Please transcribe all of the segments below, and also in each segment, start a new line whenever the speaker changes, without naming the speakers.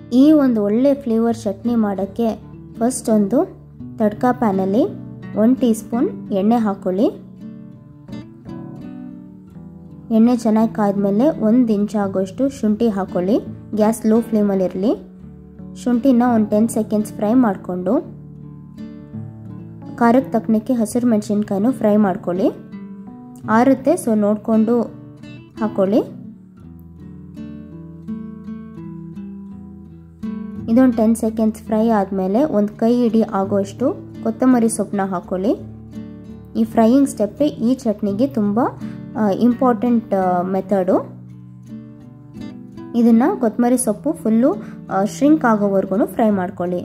ಈ ಒಂದು ಒಳ್ಳೆ ಫ್ಲೇವರ್ ಚಟ್ನಿ ಮಾಡೋಕ್ಕೆ ಫಸ್ಟ್ ಒಂದು ತಡ್ಕ ಪ್ಯಾನಲ್ಲಿ ಒನ್ ಟೀ ಸ್ಪೂನ್ ಎಣ್ಣೆ ಹಾಕ್ಕೊಳ್ಳಿ ಎಣ್ಣೆ ಚೆನ್ನಾಗಿ ಕಾದ್ಮೇಲೆ ಒಂದು ಇಂಚ್ ಆಗೋಷ್ಟು ಶುಂಠಿ ಹಾಕ್ಕೊಳ್ಳಿ ಗ್ಯಾಸ್ ಲೋ ಫ್ಲೇಮಲ್ಲಿರಲಿ ಶುಂಠಿನ ಒಂದು ಟೆನ್ ಸೆಕೆಂಡ್ಸ್ ಫ್ರೈ ಮಾಡಿಕೊಂಡು ಖಾರಕ್ಕೆ ತಕ್ಕನಕ್ಕೆ ಹಸಿರು ಮೆಣಸಿನ್ಕಾಯಿನೂ ಫ್ರೈ ಮಾಡ್ಕೊಳ್ಳಿ ಆರುತ್ತೆ ಸೊ ನೋಡಿಕೊಂಡು ಹಾಕ್ಕೊಳ್ಳಿ ಇದೊಂದು ಟೆನ್ ಸೆಕೆಂಡ್ಸ್ ಫ್ರೈ ಆದಮೇಲೆ ಒಂದು ಕೈ ಹಿಡಿ ಆಗೋಷ್ಟು ಕೊತ್ತಂಬರಿ ಸೊಪ್ಪನ್ನ ಹಾಕ್ಕೊಳ್ಳಿ ಈ ಫ್ರೈಯಿಂಗ್ ಸ್ಟೆಪ್ಪೇ ಈ ಚಟ್ನಿಗೆ ತುಂಬ ಇಂಪಾರ್ಟೆಂಟ್ ಮೆಥಡು ಇದನ್ನು ಕೊತ್ತಂಬರಿ ಸೊಪ್ಪು ಫುಲ್ಲು ಶ್ರಿಂಕ್ ಆಗೋವರೆಗೂ ಫ್ರೈ ಮಾಡ್ಕೊಳ್ಳಿ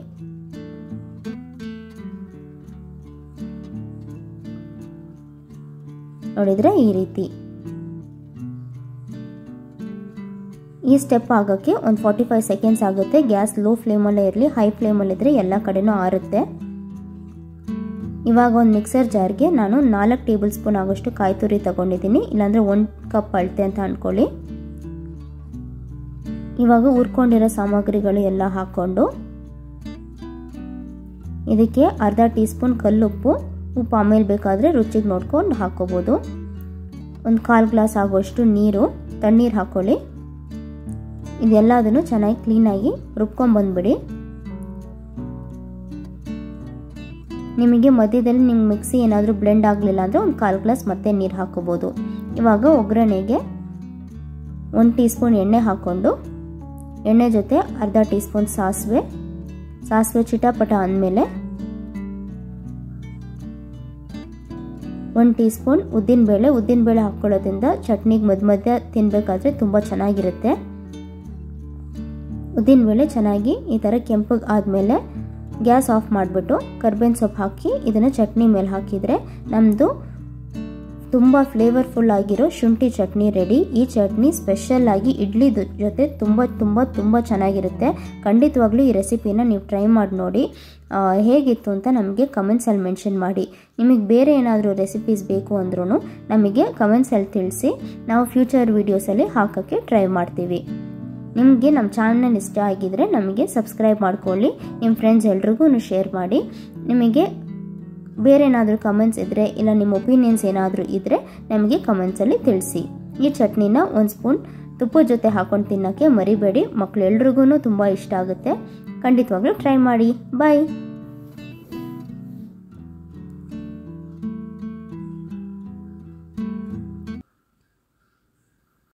ನೋಡಿದರೆ ಈ ರೀತಿ ಈ ಸ್ಟೆಪ್ ಆಗೋಕ್ಕೆ ಒಂದು ಫಾರ್ಟಿ ಫೈವ್ ಸೆಕೆಂಡ್ಸ್ ಆಗುತ್ತೆ ಗ್ಯಾಸ್ ಲೋ ಫ್ಲೇಮಲ್ಲೇ ಇರಲಿ ಹೈ ಫ್ಲೇಮಲ್ಲಿದ್ದರೆ ಎಲ್ಲ ಕಡೆನೂ ಆರುತ್ತೆ ಇವಾಗ ಒಂದು ಮಿಕ್ಸರ್ ಜಾರ್ಗೆ ನಾನು ನಾಲ್ಕು ಟೇಬಲ್ ಸ್ಪೂನ್ ಆಗೋಷ್ಟು ಕಾಯಿ ತುರಿ ತಗೊಂಡಿದ್ದೀನಿ ಇಲ್ಲಾಂದರೆ ಒಂದು ಕಪ್ ಅಳತೆ ಅಂತ ಅಂದ್ಕೊಳ್ಳಿ ಇವಾಗ ಹುರ್ಕೊಂಡಿರೋ ಸಾಮಗ್ರಿಗಳು ಎಲ್ಲ ಹಾಕ್ಕೊಂಡು ಇದಕ್ಕೆ ಅರ್ಧ ಟೀ ಸ್ಪೂನ್ ಕಲ್ಲುಪ್ಪು ಉಪ್ಪು ಆಮೇಲೆ ಬೇಕಾದರೆ ರುಚಿಗೆ ನೋಡ್ಕೊಂಡು ಹಾಕ್ಕೋಬೋದು ಒಂದು ಕಾಲು ಗ್ಲಾಸ್ ಆಗೋಷ್ಟು ನೀರು ತಣ್ಣೀರು ಹಾಕ್ಕೊಳ್ಳಿ ಇದೆಲ್ಲದನ್ನು ಚೆನ್ನಾಗಿ ಕ್ಲೀನಾಗಿ ರುಬ್ಕೊಂಬಂದ್ಬಿಡಿ ನಿಮಗೆ ಮಧ್ಯದಲ್ಲಿ ನಿಮ್ಗೆ ಮಿಕ್ಸಿ ಏನಾದರೂ ಬ್ಲೆಂಡ್ ಆಗಲಿಲ್ಲ ಅಂದರೆ ಒಂದು ಕಾಲು ಗ್ಲಾಸ್ ಮತ್ತೆ ನೀರು ಹಾಕೋಬೋದು ಇವಾಗ ಒಗ್ಗರಣೆಗೆ ಒಂದು ಟೀ ಸ್ಪೂನ್ ಎಣ್ಣೆ ಹಾಕ್ಕೊಂಡು ಎಣ್ಣೆ ಜೊತೆ ಅರ್ಧ ಟೀ ಸ್ಪೂನ್ ಸಾಸಿವೆ ಸಾಸಿವೆ ಚಿಟಾಪಟ ಅಂದಮೇಲೆ ಒಂದು ಟೀ ಸ್ಪೂನ್ ಉದ್ದಿನಬೇಳೆ ಉದ್ದಿನಬೇಳೆ ಹಾಕ್ಕೊಳ್ಳೋದ್ರಿಂದ ಚಟ್ನಿಗೆ ಮಧ್ಯ ಮಧ್ಯ ತಿನ್ನಬೇಕಾದ್ರೆ ತುಂಬ ಚೆನ್ನಾಗಿರುತ್ತೆ ಉದ್ದಿನಬೇಳೆ ಚೆನ್ನಾಗಿ ಈ ಥರ ಕೆಂಪಗೆ ಆದಮೇಲೆ ಗ್ಯಾಸ್ ಆಫ್ ಮಾಡಿಬಿಟ್ಟು ಕರ್ಬೇವಿನ ಸೊಪ್ಪು ಹಾಕಿ ಇದನ್ನು ಚಟ್ನಿ ಮೇಲೆ ಹಾಕಿದರೆ ನಮ್ಮದು ತುಂಬ ಫ್ಲೇವರ್ಫುಲ್ ಆಗಿರೋ ಶುಂಠಿ ಚಟ್ನಿ ರೆಡಿ ಈ ಚಟ್ನಿ ಸ್ಪೆಷಲ್ ಆಗಿ ಇಡ್ಲಿ ಜೊತೆ ತುಂಬ ತುಂಬ ತುಂಬ ಚೆನ್ನಾಗಿರುತ್ತೆ ಖಂಡಿತವಾಗ್ಲೂ ಈ ರೆಸಿಪಿನ ನೀವು ಟ್ರೈ ಮಾಡಿ ನೋಡಿ ಹೇಗಿತ್ತು ಅಂತ ನಮಗೆ ಕಮೆಂಟ್ಸಲ್ಲಿ ಮೆನ್ಷನ್ ಮಾಡಿ ನಿಮಗೆ ಬೇರೆ ಏನಾದರೂ ರೆಸಿಪೀಸ್ ಬೇಕು ಅಂದ್ರೂ ನಮಗೆ ಕಮೆಂಟ್ಸಲ್ಲಿ ತಿಳಿಸಿ ನಾವು ಫ್ಯೂಚರ್ ವೀಡಿಯೋಸಲ್ಲಿ ಹಾಕೋಕ್ಕೆ ಟ್ರೈ ಮಾಡ್ತೀವಿ ನಿಮಗೆ ನಮ್ಮ ಚಾನಲ್ ಇಷ್ಟ ಆಗಿದರೆ ನಮಗೆ ಸಬ್ಸ್ಕ್ರೈಬ್ ಮಾಡ್ಕೊಳ್ಳಿ ನಿಮ್ಮ ಫ್ರೆಂಡ್ಸ್ ಎಲ್ರಿಗೂ ಶೇರ್ ಮಾಡಿ ನಿಮಗೆ ಬೇರೆ ಏನಾದರೂ ಕಮೆಂಟ್ಸ್ ಇದ್ದರೆ ಇಲ್ಲ ನಿಮ್ಮ ಒಪಿನಿಯನ್ಸ್ ಏನಾದರೂ ಇದ್ದರೆ ನಮಗೆ ಕಮೆಂಟ್ಸಲ್ಲಿ ತಿಳಿಸಿ ಈ ಚಟ್ನಿನ ಒಂದು ಸ್ಪೂನ್ ತುಪ್ಪದ ಜೊತೆ ಹಾಕೊಂಡು ತಿನ್ನೋಕ್ಕೆ ಮರಿಬೇಡಿ ಮಕ್ಕಳೆಲ್ರಿಗೂ ತುಂಬ ಇಷ್ಟ ಆಗುತ್ತೆ ಖಂಡಿತವಾಗ್ಲೂ ಟ್ರೈ ಮಾಡಿ ಬಾಯ್